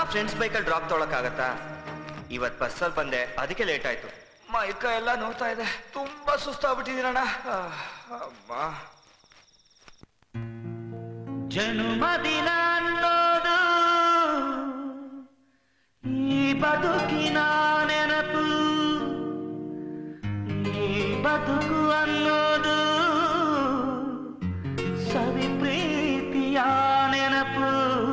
friends ಬೈಕಲ್ಲಿ drop ತೊಗೊಳಕ್ಕಾಗತ್ತಾ ಇವತ್ ಬಸ್ಸಲ್ಲಿ ಬಂದೆ ಅದಕ್ಕೆ ಲೇಟ್ ಆಯ್ತು ಮೈ ಕೈ ಎಲ್ಲ ನೋವ್ತಾ ಇದೆ ತುಂಬಾ ಸುಸ್ತಾಗ್ಬಿಟ್ಟಿದ್ದೀನಣ್ಣ ಅಮ್ಮ ಜನುಮದಿನ ಅನ್ನೋದು ಈ ಬದುಕಿನ ನೆನಪು ಈ ಬದುಕು ಅನ್ನೋದು ಸವಿ ಪ್ರೀತಿಯ ನೆನಪು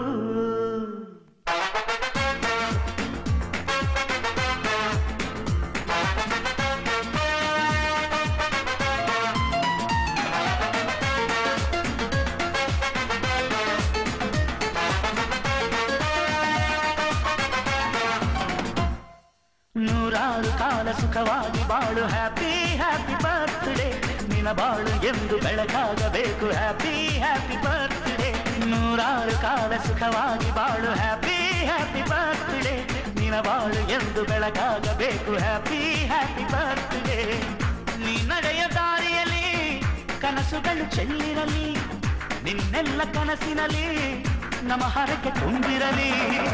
ನೂರಾರು ಕಾಲ ಸುಖವಾಗಿ ಬಾಳು ಹ್ಯಾಪಿ ಹ್ಯಾಪಿ ಬರ್ತ್ಡೇ ನಿನ ಬಾಳು ಎಂದು ಬೆಳಕಾಗಬೇಕು ಹ್ಯಾಪಿ ಹ್ಯಾಪಿ ಬರ್ತ್ಡೇ ನೂರಾರು ಕಾಲ ಸುಖವಾಗಿ ಬಾಳು ಹ್ಯಾಪಿ ಹ್ಯಾಪಿ ಬರ್ತ್ಡೇ ನಿನ ಬಾಳು ಎಂದು ಬೆಳಕಾಗಬೇಕು ಹ್ಯಾಪಿ ಹ್ಯಾಪಿ ಬರ್ತ್ಡೇ ನೀ ನಡೆಯ ದಾರಿಯಲ್ಲಿ ಕನಸುಗಳು ಚೆಲ್ಲಿರಲಿ ನಿನ್ನೆಲ್ಲ ಕನಸಿನಲ್ಲಿ ನಮ್ಮ ಹರಕೆ ತುಂಬಿರಲಿ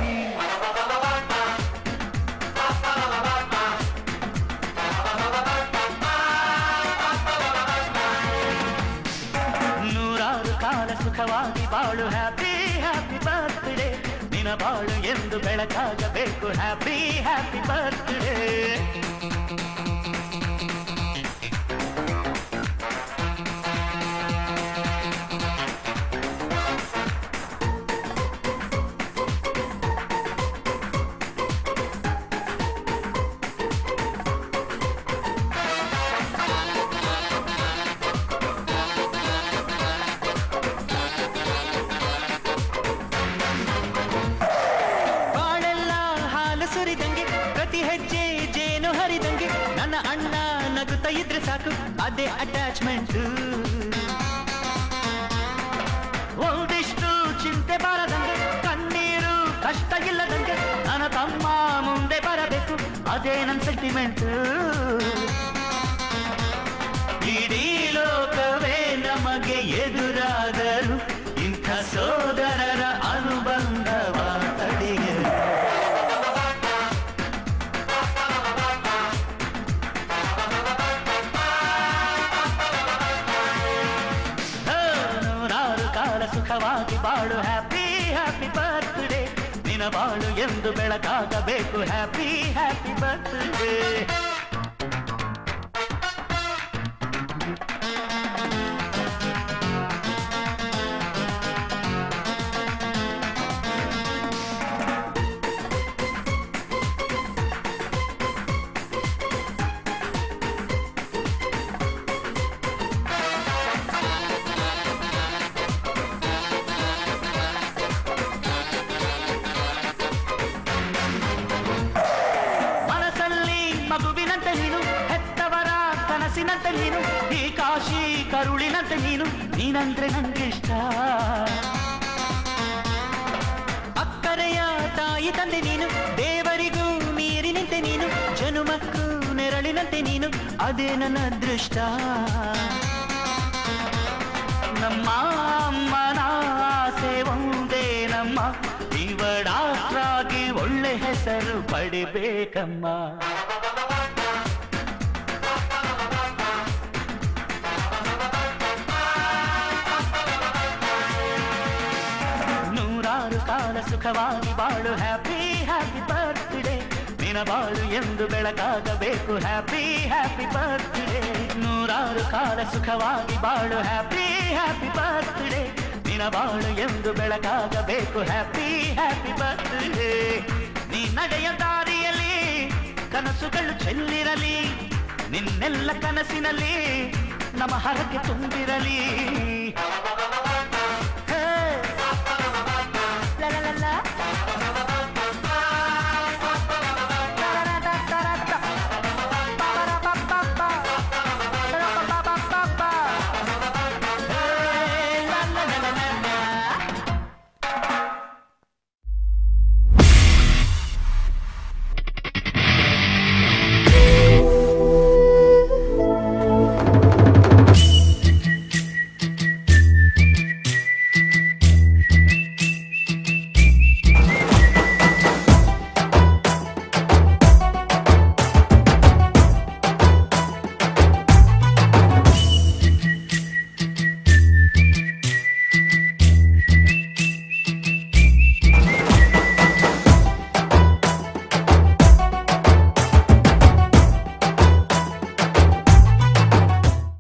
ನೂರಾರು ಕಾಲ ಸುಖವಾಗಿ ಬಾಳು ಹ್ಯಾಪಿ ಹ್ಯಾಪಿ ಬರ್ತ್ಡೇ ನಿನ ಬಾಳು ಎಂದು ಬೆಳಕಾಗಬೇಕು ಹ್ಯಾಪಿ ಹ್ಯಾಪಿ ಬರ್ತ್ಡೇ ಬಾಳೆಲ್ಲ ಹಾಲು ಸುರಿದಂಗೆ ಪ್ರತಿ ಹೆಜ್ಜೆ ಜೇನು ಹರಿದಂಗೆ ನನ್ನ ಅಣ್ಣ ನಗುತ್ತಾ ಇದ್ರೆ ಸಾಕು ಅದೇ ಅಟ್ಯಾಚ್ಮೆಂಟ್ ಒಂದಿಷ್ಟು ಚಿಂತೆ ಬಾರದಂಗೆ ಕಣ್ಣೀರು ಕಷ್ಟ ಇಲ್ಲದಂಗೆ ನನ್ನ ತಮ್ಮ ಮುಂದೆ ಬರಬೇಕು ಅದೇ ನನ್ನ ಸೆಂಟಿಮೆಂಟ್ ಇಡೀ ಲೋಕವೇ ನಮಗೆ ಎದುರಾದರು ಇಂಥ ಸೋದರರ ಅನುಬಂಧವ ತಡೆಯಲು ಹೋ, ನೂರಾರು ಕಾಲ ಸುಖವಾಗಿ ಬಾಳು ಹ್ಯಾಪಿ ಹ್ಯಾಪಿ ಬರ್ತ್ಡೇ ನಿನ ಬಾಳು ಎಂದು ಬೆಳಕಾಗಬೇಕು ಹ್ಯಾಪಿ ಹ್ಯಾಪಿ ಬರ್ತ್ಡೇ ಮನಸ್ಸಲ್ಲಿ ಮಗುವಿನಂತೆ ನೀನು ಹೆತ್ತವರ ಕನಸಿನಂತೆ ನೀನು ಈ ಕಾಶಿ ಕರುಳಿನಂತೆ ನೀನು ನೀನಂದ್ರೆ ನಂಗಿಷ್ಟ ಅಕ್ಕರೆಯ ತಾಯಿ ತಂದೆ ನೀನು ದೇವರಿಗೂ ನೀರಿನಂತೆ ನೀನು ಜನುಮಕ್ಕೂ ನೆರಳಿನಂತೆ ನೀನು ಅದೇ ನನ್ನ ಅದೃಷ್ಟ ನಮ್ಮ ಅಮ್ಮನ ಆಸೆ ಒಂದೇ ನಮ್ಮ ಇವಡಾಗಿ ಒಳ್ಳೆ ಹೆಸರು ಪಡಿಬೇಕಮ್ಮ ನೂರಾರು ಕಾಲ ಸುಖವಾಗಿ ಬಾಳು ಹ್ಯಾಪಿ ಹ್ಯಾಪಿ ಬರ್ತ್ಡೇ ನಿನ ಬಾಳು ಎಂದು ಬೆಳಕಾಗಬೇಕು ಹ್ಯಾಪಿ ಹ್ಯಾಪಿ ಬರ್ತ್ಡೇ ನೂರಾರು ಕಾಲ ಸುಖವಾಗಿ ಬಾಳು ಹ್ಯಾಪಿ ಹ್ಯಾಪಿ ಬರ್ತ್ಡೇ ನಿನ ಬಾಳು ಎಂದು ಬೆಳಕಾಗಬೇಕು ಹ್ಯಾಪಿ ಹ್ಯಾಪಿ ಬರ್ತ್ಡೇ ನೀ ನಡೆಯ ದಾರಿಯಲ್ಲಿ ಕನಸುಗಳು ಚೆಲ್ಲಿರಲಿ ನಿನ್ನೆಲ್ಲ ಕನಸಿನಲ್ಲಿ ನಮ್ಮ ಹರಕೆ ತುಂಬಿರಲಿ